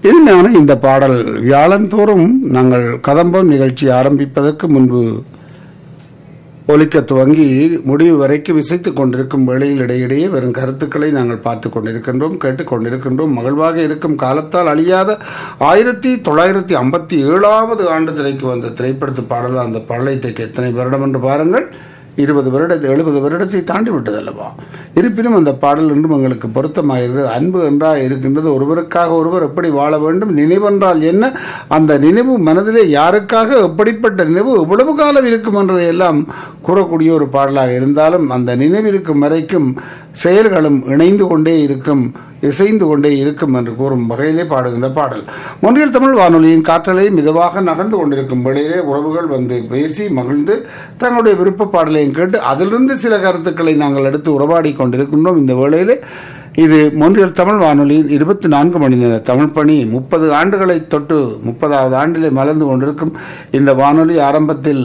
இனிமையான இந்த பாடல் வியாழந்தோறும் நாங்கள் கதம்பம் நிகழ்ச்சி ஆரம்பிப்பதற்கு முன்பு ஒலிக்க துவங்கி முடிவு வரைக்கும் இசைத்துக் கொண்டிருக்கும் வேளையில் இடையிடையே வரும் கருத்துக்களை நாங்கள் பார்த்து கொண்டிருக்கின்றோம் கேட்டுக்கொண்டிருக்கின்றோம் மகிழ்வாக இருக்கும் காலத்தால் அழியாத ஆயிரத்தி தொள்ளாயிரத்தி ஐம்பத்தி ஏழாவது ஆண்டு திரைக்கு வந்த திரைப்படத்து பாடல் அந்த பாடலை இன்றைக்கு எத்தனை வருடம் என்று பாருங்கள் இருபது வருடத்தை எழுபது வருடத்தை தாண்டி விட்டதல்லவா இருப்பினும் அந்த பாடல் என்றும் எங்களுக்கு பொருத்தமாக இருக்கிறது அன்பு என்றால் இருக்கின்றது ஒருவருக்காக ஒருவர் எப்படி வாழ வேண்டும் நினைவென்றால் என்ன அந்த நினைவு மனதிலே யாருக்காக எப்படிப்பட்ட நினைவு எவ்வளவு காலம் இருக்கும் என்றதை எல்லாம் கூறக்கூடிய ஒரு பாடலாக இருந்தாலும் அந்த நினைவு இருக்கும் வரைக்கும் செயல்களும் இணைந்து கொண்டே இருக்கும் இசைந்து கொண்டே இருக்கும் என்று கூறும் வகையிலே பாடுகின்ற பாடல் ஒன்றியல் தமிழ் வானொலியின் காற்றலை மிதவாக நகர்ந்து கொண்டிருக்கும் வேளையிலே உறவுகள் வந்து பேசி மகிழ்ந்து தங்களுடைய விருப்ப பாடலையும் கேட்டு அதிலிருந்து சில கருத்துக்களை நாங்கள் எடுத்து உறவாடி கொண்டிருக்கின்றோம் இந்த வேளையிலே இது மொன்றியல் தமிழ் வானொலியின் இருபத்தி நான்கு மணி நேர தமிழ் பணி முப்பது ஆண்டுகளை தொட்டு முப்பதாவது ஆண்டிலே மலர்ந்து கொண்டிருக்கும் இந்த வானொலி ஆரம்பத்தில்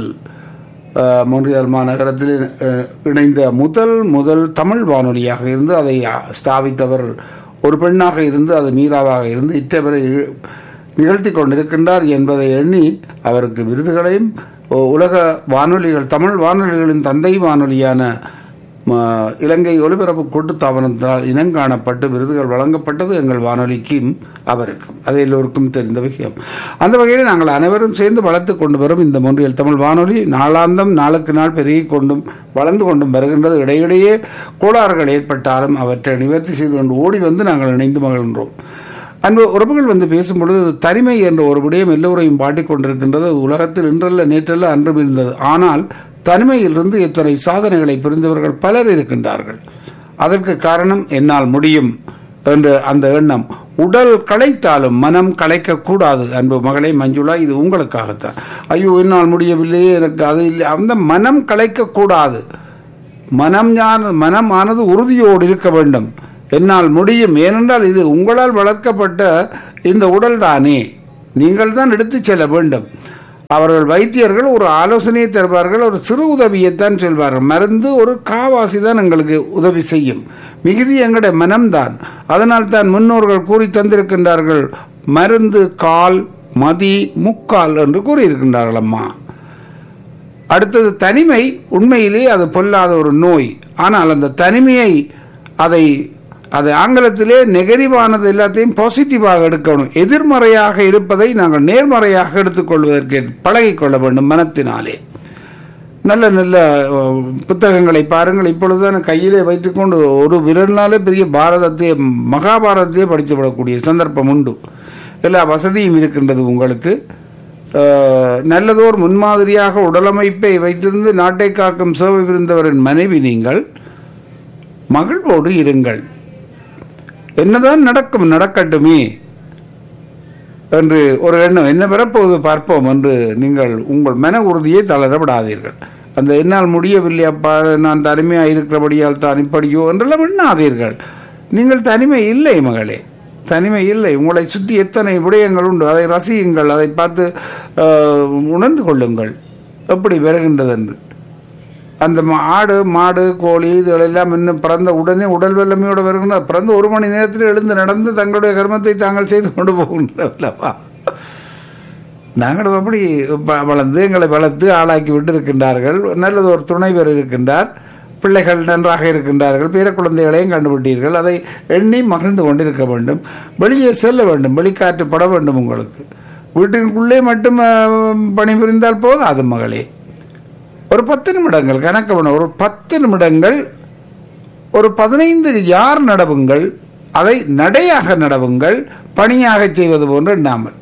அஹ், மொன்றியல் மாநகரத்தில் அஹ், இணைந்த முதல் முதல் தமிழ் வானொலியாக இருந்து அதை அஹ், ஸ்தாபித்தவர் ஒரு பெண்ணாக இருந்து அது மீராவாக இருந்து இற்றவரை நிகழ்த்தி கொண்டிருக்கின்றார் என்பதை எண்ணி அவருக்கு விருதுகளையும் உ- உலக வானொலிகள் தமிழ் வானொலிகளின் தந்தை வானொலியான ம, இலங்கை ஒலிபரப்பு கூட்டுத்தாபனத்தினால் இனங்காணப்பட்டு விருதுகள் வழங்கப்பட்டது எங்கள் வானொலிக்கும் அவருக்கும் அது எல்லோருக்கும் தெரிந்த விஷயம் அந்த வகையில் நாங்கள் அனைவரும் சேர்ந்து வளர்த்து கொண்டு வரும் இந்த மொன்றியல் தமிழ் வானொலி நாளாந்தம் நாளுக்கு நாள் பெருகி கொண்டும் வளர்ந்து கொண்டும் வருகின்றது இடையிடையே கோளாறுகள் ஏற்பட்டாலும் அவற்றை நிவர்த்தி செய்து கொண்டு ஓடி வந்து நாங்கள் இணைந்து மகிழ்கின்றோம் அன்பு உறவுகள் வந்து பேசும்பொழுது தனிமை என்ற ஒரு விடயம் எல்லோரையும் பாட்டிக் கொண்டிருக்கின்றது உலகத்தில் இன்றல்ல நேற்றல்ல அன்றும் இருந்தது ஆனால் தனிமையிலிருந்து இத்தனை சாதனைகளை புரிந்தவர்கள் பலர் இருக்கின்றார்கள் அதற்கு காரணம் என்னால் முடியும் என்ற அந்த எண்ணம் உடல் களைத்தாலும் மனம் களைக்கக்கூடாது அன்பு மகளே மஞ்சுளா இது உங்களுக்காகத்தான் ஐயோ என்னால் முடியவில்லையே எனக்கு அது இல்லை அந்த மனம் களைக்கக்கூடாது மனம் ஞான மனமானது உறுதியோடு இருக்க வேண்டும் என்னால் முடியும் ஏனென்றால் இது உங்களால் வளர்க்கப்பட்ட இந்த உடல் தானே நீங்கள் தான் எடுத்துச் செல்ல வேண்டும் அவர்கள் வைத்தியர்கள் ஒரு ஆலோசனையை தருவார்கள் ஒரு சிறு உதவியைத்தான் சொல்வார்கள் மருந்து ஒரு காவாசி தான் எங்களுக்கு உதவி செய்யும் மிகுதி எங்களுடைய மனம்தான் அதனால் தான் முன்னோர்கள் கூறி தந்திருக்கின்றார்கள் மருந்து கால் மதி முக்கால் என்று கூறியிருக்கின்றார்கள் அம்மா அடுத்தது தனிமை உண்மையிலே அது பொல்லாத ஒரு நோய் ஆனால் அந்த தனிமையை அதை அது ஆங்கிலத்திலே நெகட்டிவானது எல்லாத்தையும் பாசிட்டிவாக எடுக்கணும் எதிர்மறையாக இருப்பதை நாங்கள் நேர்மறையாக எடுத்துக்கொள்வதற்கு பழகிக்கொள்ள வேண்டும் மனத்தினாலே நல்ல நல்ல அஹ், புத்தகங்களை பாருங்கள் இப்பொழுதுதான் கையிலே வைத்துக்கொண்டு ஒரு விரல்னாலே பெரிய பாரதத்தை மகாபாரதத்தையே படித்து விடக்கூடிய சந்தர்ப்பம் உண்டு எல்லா வசதியும் இருக்கின்றது உங்களுக்கு அஹ், நல்லதோர் முன்மாதிரியாக உடலமைப்பை வைத்திருந்து நாட்டை காக்கும் சேவை புரிந்தவரின் மனைவி நீங்கள் மகிழ்வோடு இருங்கள் என்னதான் நடக்கும் நடக்கட்டுமே என்று ஒரு எண்ணம் என்ன பெறப்போகுது பார்ப்போம் என்று நீங்கள் உங்கள் மன உறுதியை தளர விடாதீர்கள் அந்த என்னால் முடியவில்லை அப்பா நான் தனிமையாக இருக்கிறபடியால் தான் இப்படியோ என்றெல்லாம் எண்ணாதீர்கள் நீங்கள் தனிமை இல்லை மகளே தனிமை இல்லை உங்களை சுற்றி எத்தனை விடயங்கள் உண்டு அதை ரசியுங்கள் அதை பார்த்து ஆஹ், உணர்ந்து கொள்ளுங்கள் எப்படி வருகின்றது என்று அந்த மா- ஆடு மாடு கோழி இதுகளெல்லாம் இன்னும் பிறந்த உடனே உடல் வல்லமையோடு வருகின்ற பிறந்த ஒரு மணி நேரத்தில் எழுந்து நடந்து தங்களுடைய கர்மத்தை தாங்கள் செய்து கொண்டு போகின்றவல்லவா நாங்களும் அப்படி ப- வளர்ந்து எங்களை வளர்த்து ஆளாக்கி விட்டு இருக்கின்றார்கள் நல்லது ஒரு துணைவர் இருக்கின்றார் பிள்ளைகள் நன்றாக இருக்கின்றார்கள் பேர குழந்தைகளையும் கண்டுபிட்டீர்கள் அதை எண்ணி மகிழ்ந்து கொண்டிருக்க வேண்டும் வெளியே செல்ல வேண்டும் வெளிக்காற்று பட வேண்டும் உங்களுக்கு வீட்டிற்குள்ளே மட்டும் அஹ், பணிபுரிந்தால் போதாது மகளே ஒரு பத்து நிமிடங்கள் கணக்கு பண்ண ஒரு பத்து நிமிடங்கள் ஒரு பதினைந்து யார் நடவுங்கள் அதை நடையாக நடவுங்கள் பணியாக செய்வது போன்று எண்ணாமல்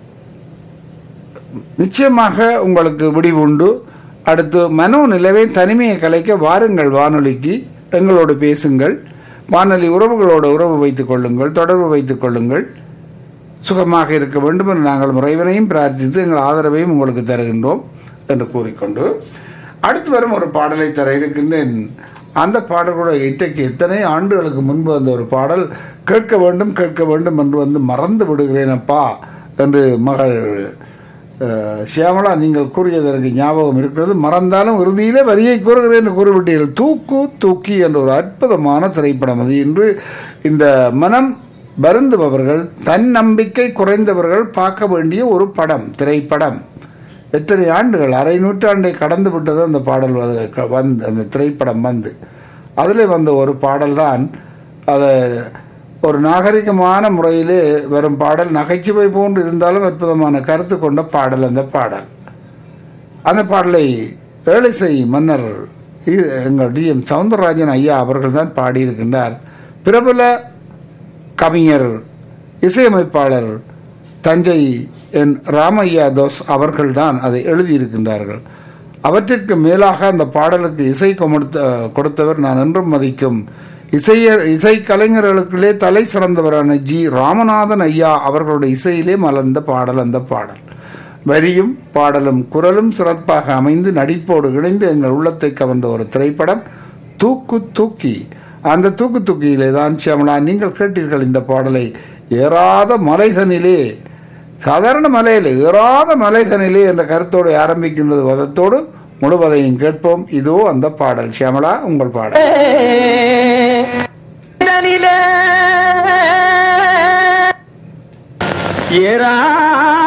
நிச்சயமாக உங்களுக்கு முடிவு உண்டு அடுத்து மனோ நிலவை தனிமையை கலைக்க வாருங்கள் வானொலிக்கு எங்களோடு பேசுங்கள் வானொலி உறவுகளோடு உறவு வைத்துக் கொள்ளுங்கள் தொடர்பு வைத்துக் கொள்ளுங்கள் சுகமாக இருக்க வேண்டும் என்று நாங்கள் இறைவனையும் பிரார்த்தித்து எங்கள் ஆதரவையும் உங்களுக்கு தருகின்றோம் என்று கூறிக்கொண்டு அடுத்து வரும் ஒரு பாடலை தர இருக்கின்றேன் அந்த பாடல் கூட இன்றைக்கு எத்தனை ஆண்டுகளுக்கு முன்பு அந்த ஒரு பாடல் கேட்க வேண்டும் கேட்க வேண்டும் என்று வந்து மறந்து விடுகிறேன் அப்பா என்று மகள் அஹ், ஷியாமளா நீங்கள் கூறியது எனக்கு ஞாபகம் இருக்கிறது மறந்தாலும் இறுதியிலே வரியை கூறுகிறேன் என்று கூறிவிட்டீர்கள் தூக்கு தூக்கி என்ற ஒரு அற்புதமான திரைப்படம் அது இன்று இந்த மனம் வருந்துபவர்கள் தன்னம்பிக்கை குறைந்தவர்கள் பார்க்க வேண்டிய ஒரு படம் திரைப்படம் எத்தனை ஆண்டுகள் அரை நூற்றாண்டை கடந்து விட்டது அந்த பாடல் வந்து- வந்து அந்த திரைப்படம் வந்து அதில் வந்த ஒரு பாடல்தான் அதை ஒரு நாகரிகமான முறையிலே வரும் பாடல் நகைச்சுவை போன்று இருந்தாலும் அற்புதமான கருத்து கொண்ட பாடல் அந்த பாடல் அந்த பாடலை ஏழிசை மன்னர் இ- எங்கள் டிஎம் சவுந்தரராஜன் ஐயா அவர்கள் தான் பாடியிருக்கின்றார் பிரபல கவிஞர் இசையமைப்பாளர் தஞ்சை என் ராமையா தோஸ் அவர்கள்தான் அதை எழுதியிருக்கின்றார்கள் அவற்றிற்கு மேலாக அந்த பாடலுக்கு இசை கொடுத்த கொடுத்தவர் நான் என்றும் மதிக்கும் இசைய இசை கலைஞர்களுக்குள்ளே தலை சிறந்தவரான ஜி ராமநாதன் ஐயா அவர்களுடைய இசையிலே மலர்ந்த பாடல் அந்த பாடல் வரியும் பாடலும் குரலும் சிறப்பாக அமைந்து நடிப்போடு இணைந்து எங்கள் உள்ளத்தை கவர்ந்த ஒரு திரைப்படம் தூக்கு தூக்கி அந்த தூக்கு தூக்கியிலே தான் சியாமலா நீங்கள் கேட்டீர்கள் இந்த பாடலை ஏறாத மலைதனிலே சாதாரண மலையில் ஏறாத மலைதனிலே என்ற கருத்தோடு ஆரம்பிக்கின்றது வதத்தோடு முழுவதையும் கேட்போம் இதோ அந்த பாடல் சியாமலா உங்கள் பாடல் ஏறா